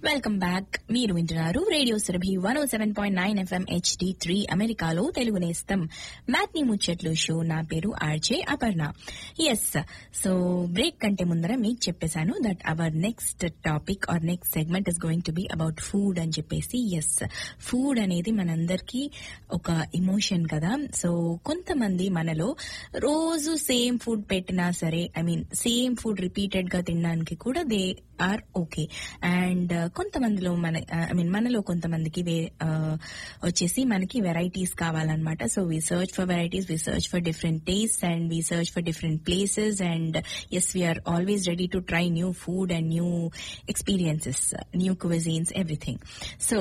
welcome back మీరు వింటున్నారు radio Surabhi one o seven point nine FM HD three అమెరికాలో తెలుగు నేస్తం మ్యాట్ని ముచ్చట్లు షో నా పేరు RJ Aparna yes so break కంటే ముందర మీకు చెప్పేశాను that our next topic our next segment is going to be about food అని చెప్పేసి ఎస్ ఫుడ్ అనేది మనందరికీ ఒక ఇమోషన్ కదా సో కొంతమంది మనలో రోజు సేమ్ ఫుడ్ పెట్టినా సరే I mean same food repeated గా తినడానికి కూడా దే ఆర్ ఓకే అండ్ కొంతమందిలో మన ఐ మీన్ మనలో కొంతమందికి వే- ఆ, వచ్చేసి మనకి వెరైటీస్ కావాలన్నమాట so we search for varieties we search for different taste and we search for different places and yes we are always ready to try new food and new experiences new cuisines everything so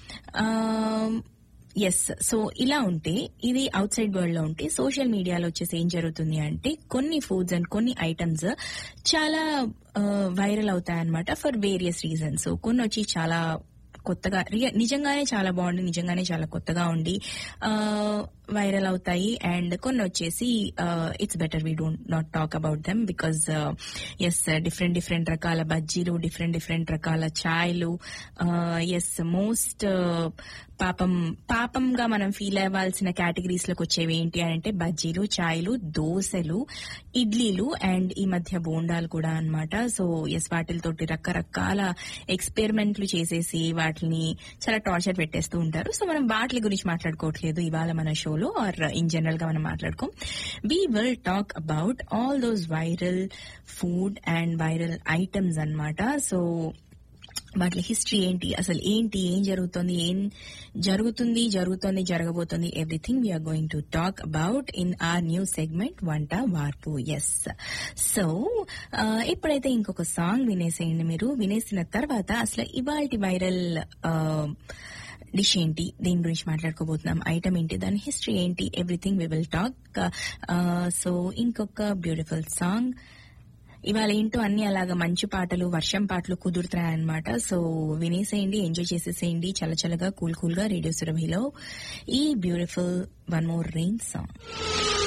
yes so ఇలా ఉంటే ఇది out side world లో ఉంటే social మీడియాలో వచ్చేసి ఏం జరుగుతుంది అంటే కొన్ని ఫుడ్స్ అండ్ కొన్ని ఐటమ్స్ చాలా వైరల్ అవుతాయి అనమాట ఫర్ వేరియస్ రీజన్స్ సో కొన్ని వచ్చి చాలా కొత్తగా రియ- నిజంగానే చాలా బాగుండి నిజంగానే చాలా కొత్తగా ఉండి వైరల్ అవుతాయి అండ్ కొన్ని వచ్చేసి it's better we don't not talk about them because yes different different రకాల బజ్జీలు డిఫరెంట్ డిఫరెంట్ రకాల ఛాయ్లు ఎస్ మోస్ట్ పాపం పాపంగా మనం ఫీల్ అవ్వాల్సిన కేటగిరీస్ లోకి వచ్చేవి ఏంటి అని అంటే బజ్జీలు ఛాయ్లు దోశలు ఇడ్లీలు అండ్ ఈ మధ్య బోండాలు కూడా అన్నమాట సో ఎస్ వాటితోటి రకరకాల ఎక్స్పెరిమెంట్లు చేసేసి వాటిని చాలా టార్చర్ పెట్టేస్తూ ఉంటారు సో మనం వాటి గురించి మాట్లాడుకోవట్లేదు ఇవాళ మన షోలో ఆర్ ఇన్ జనరల్ గా మనం మాట్లాడుకోం we will talk about all those viral food and viral items అన్నమాట సో వాటి హిస్టరీ ఏంటి అసలు ఏంటి ఏం జరుగుతుంది ఏం జరుగుతుంది జరుగుతుంది జరగబోతుంది everything we are going to talk about in our new segment వంట వార్పు ఎస్ సో ఇప్పుడైతే ఇంకొక సాంగ్ వినేసేయండి మీరు వినేసిన తర్వాత అసలు ఇవాళ వైరల్ డిష్ ఏంటి దీని గురించి మాట్లాడుకోబోతున్నాం ఐటమ్ ఏంటి దాని హిస్టరీ ఏంటి everything we will talk so ఇంకొక బ్యూటిఫుల్ సాంగ్ ఇవాళ ఏంటో అన్ని అలాగా మంచు పాటలు వర్షం పాటలు కుదురుతున్నాయన్నమాట సో వినేసేయండి ఎంజాయ్ చేసేసేయండి చల్ల చల్లగా కూల్ కూల్ గా రేడియో సురభిలో ఈ beautiful one more rain song